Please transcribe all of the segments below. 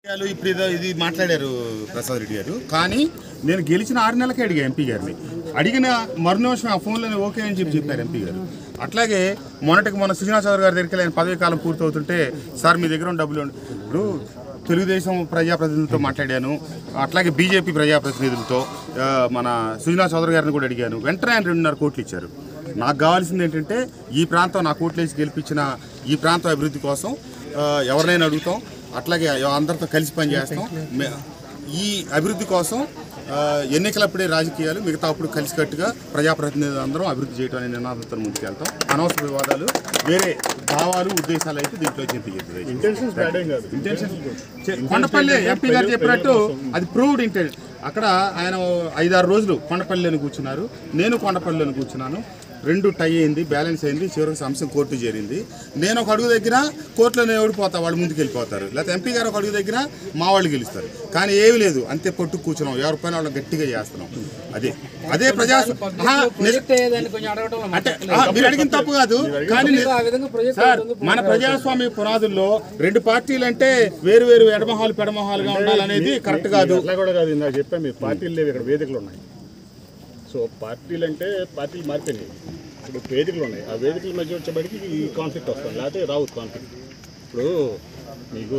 రాజకీయాలు ఇప్పుడు ఏదో ఇది మాట్లాడారు ప్రసాద్ రెడ్డి గారు కానీ నేను గెలిచిన ఆరు నెలలకే అడిగా ఎంపీ గారిని అడిగిన మరునిమిషం ఆ ఫోన్లోనే ఓకే అని చెప్పి చెప్పారు ఎంపీ గారు అట్లాగే మొన్నటికి మన సుజనా చౌదరి గారి దగ్గరికి ఆయన పదవి కాలం పూర్తవుతుంటే సార్ మీ దగ్గర ఉన్న డబ్బులు ఉండి-" ఇప్పుడు తెలుగుదేశం ప్రజాప్రతినిధులతో మాట్లాడాను అట్లాగే బీజేపీ ప్రజాప్రతినిధులతో ఆ, మన సుజనా చౌదరి గారిని కూడా అడిగాను వెంటనే ఆయన రెండున్నర కోట్లు ఇచ్చారు నాకు కావాల్సింది ఏంటంటే ఈ ప్రాంతం నా కోట్లేసి గెలిపించిన ఈ ప్రాంతం అభివృద్ధి కోసం ఆ, ఎవరినైనా అడుగుతాం అట్లాగే అందరితో కలిసి పనిచేస్తాం మే- ఈ అభివృద్ధి కోసం ఆ, ఎన్నికలప్పుడే రాజకీయాలు మిగతా అప్పుడు కలిసికట్టుగా ప్రజాప్రతినిధులు అందరం అభివృద్ధి చేయడం అనే నినాదంతో ముందుకెళ్తాం అనవసర వివాదాలు వేరే భావాలు ఉద్దేశాలు అయితే దీంట్లో చింతలేదు ఇంటెన్షన్స్ బ్యాడ్ ఏం కాదు ఇంటెన్షన్ కొండపల్లి ఎంపీ గారు చెప్పినట్టు అది ప్రూవ్డ్ ఇంటెన్షన్ అక్కడ ఆయన ఐదారు రోజులు కొండపల్లిలోని కూర్చున్నారు నేను కొండపల్లిలోని కూర్చున్నాను రెండు టై అయింది బ్యాలెన్స్ అయింది చివరికి అంశం కోర్టు చేరింది నేను ఒక అడుగు దగ్గర కోర్టులోనే ఓడిపోతా వాళ్ళు ముందుకు వెళ్ళిపోతారు లేకపోతే ఎంపీ గారు ఒక అడుగు దగ్గర మా వాళ్ళు గెలుస్తారు కానీ ఏమీ లేదు అంతే పట్టు కూర్చున్నాం ఎవరి పైన వాళ్ళని గట్టిగా చేస్తున్నాం అదే అదే ప్రజా ఆహా, నిజ- ప్రొజెక్ట్ అయ్యేదాన్ని కొంచెం అడగటంలో అంటే ఆ, మీరు అడిగిన తప్పు కాదు కానీ ని- ఆ విధంగా ప్రొజెక్ట్ సార్ మన ప్రజాస్వామ్య పునాదుల్లో రెండు పార్టీలు అంటే వేరు వేరు ఎడమహాలు పెడమహాలుగా ఉండాలనేది కరెక్ట్ కాదు అట్లా కూడా కాదు ఇందాక చెప్పాను మీరు పార్టీలు లేవు ఇక్కడ వేదికలు ఉన్నాయి సో పార్టీలు అంటే పార్టీలు మారిపోయినాయి ఇప్పుడు వేదికలు ఉన్నాయి ఆ వేదికల మధ్య వచ్చేప్పటికి ఈ కాన్ఫ్లిక్ట్ వస్తుంది లేకపోతే రావు కాన్ఫ్లిక్ట్ ఇప్పుడు మీకు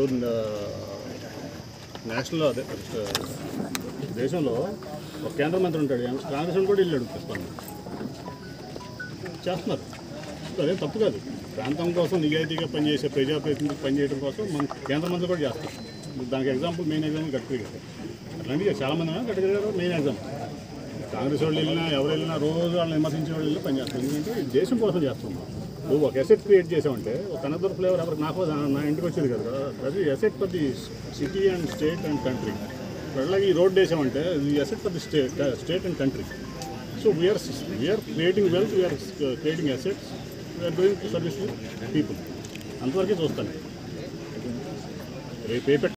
నేషనల్ అదే ఆ, దేశంలో ఒక కేంద్ర మంత్రి ఉంటాడు కాంగ్రెస్ కూడా ఇల్లు అడుగుతాను చేస్తున్నారు అదేం తప్పు కాదు ప్రాంతం కోసం నిజాయితీగా పనిచేసే ప్రజాప్రతినిధులు పనిచేయడం కోసం మన కేంద్ర మంత్రి కూడా చేస్తారు దానికి ఎగ్జాంపుల్ మెయిన్ ఎగ్జాంపుల్ గడ్కరీ గారు అట్లాంటివి చాలా మంది ఉన్నారు, గడ్కరీ గారు మెయిన్ ఎగ్జాంపుల్ కాంగ్రెస్ వాళ్ళు వెళ్ళినా ఎవరు వెళ్ళినా రోజు వాళ్ళని విమర్శించే వాళ్ళు వెళ్ళి పనిచేస్తారు ఎందుకంటే ఇది దేశం కోసం చేస్తున్నాం నువ్వు ఒక ఎసెట్ క్రియేట్ చేసావంటే ఒక అనదర్ ఫ్లేవర్ ఎవరికి నాకు నా- నా ఇంటికి వచ్చేది కదా అది asset for the city and state and country అలాగే ఈ రోడ్ వేసామంటే ఇది asset for the state state and country so we are we are creating wealth we are creating assets we are doing service to people అంతవరకే చూస్తాను రేపు ఏ పెట్ట